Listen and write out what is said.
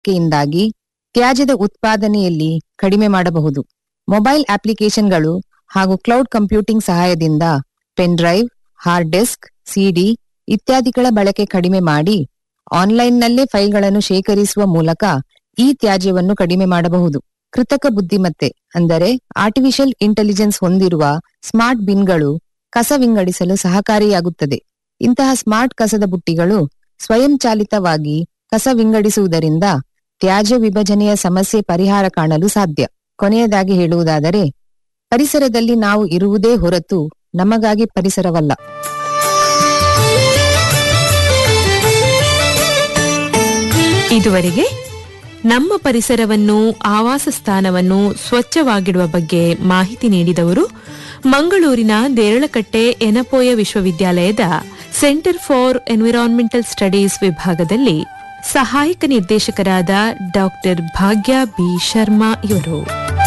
ಬಳಕೆಯಿಂದಾಗಿ ತ್ಯಾಜ್ಯದ ಉತ್ಪಾದನೆಯಲ್ಲಿ ಕಡಿಮೆ ಮಾಡಬಹುದು ಮೊಬೈಲ್ ಅಪ್ಲಿಕೇಶನ್ಗಳು ಹಾಗೂ ಕ್ಲೌಡ್ ಕಂಪ್ಯೂಟಿಂಗ್ ಸಹಾಯದಿಂದ pen drive hard disk CD ಇತ್ಯಾದಿಗಳ ಬಳಕೆ ಕಡಿಮೆ ಮಾಡಿ ಆನ್ಲೈನ್ನಲ್ಲೇ ಫೈಲ್ಗಳನ್ನು ಶೇಖರಿಸುವ ಮೂಲಕ ಈ ತ್ಯಾಜ್ಯವನ್ನು ಕಡಿಮೆ ಮಾಡಬಹುದು ಕೃತಕ ಬುದ್ಧಿಮತ್ತೆ ಅಂದರೆ ಆರ್ಟಿಫಿಷಿಯಲ್ ಇಂಟೆಲಿಜೆನ್ಸ್ ಹೊಂದಿರುವ ಸ್ಮಾರ್ಟ್ ಬಿನ್ಗಳು ಕಸ ವಿಂಗಡಿಸಲು ಸಹಕಾರಿಯಾಗುತ್ತದೆ ಇಂತಹ ಸ್ಮಾರ್ಟ್ ಕಸದ ಬುಟ್ಟಿಗಳು ಸ್ವಯಂಚಾಲಿತವಾಗಿ ಕಸ ವಿಂಗಡಿಸುವುದರಿಂದ ತ್ಯಾಜ್ಯ ವಿಭಜನೆಯ ಸಮಸ್ಯೆ ಪರಿಹಾರ ಕಾಣಲು ಸಾಧ್ಯ ಕೊನೆಯದಾಗಿ ಹೇಳುವುದಾದರೆ ಪರಿಸರದಲ್ಲಿ ನಾವು ಇರುವುದೇ ಹೊರತು ನಮಗಾಗಿ ಪರಿಸರವಲ್ಲ ಇದುವರೆಗೆ ನಮ್ಮ ಪರಿಸರವನ್ನು ಆವಾಸ ಸ್ಥಾನವನ್ನು ಸ್ವಚ್ಛವಾಗಿಡುವ ಬಗ್ಗೆ ಮಾಹಿತಿ ನೀಡಿದವರು ಮಂಗಳೂರಿನ ದೇರಳಕಟ್ಟೆ ಎನಪೋಯ ವಿಶ್ವವಿದ್ಯಾಲಯದ ಸೆಂಟರ್ ಫಾರ್ ಎನ್ವಿರಾನ್ಮೆಂಟಲ್ ಸ್ಟಡೀಸ್ ವಿಭಾಗದಲ್ಲಿ ಸಹಾಯಕ ನಿರ್ದೇಶಕರಾದ ಡಾಕ್ಟರ್ ಭಾಗ್ಯ ಬಿ ಶರ್ಮಾ ಇವರು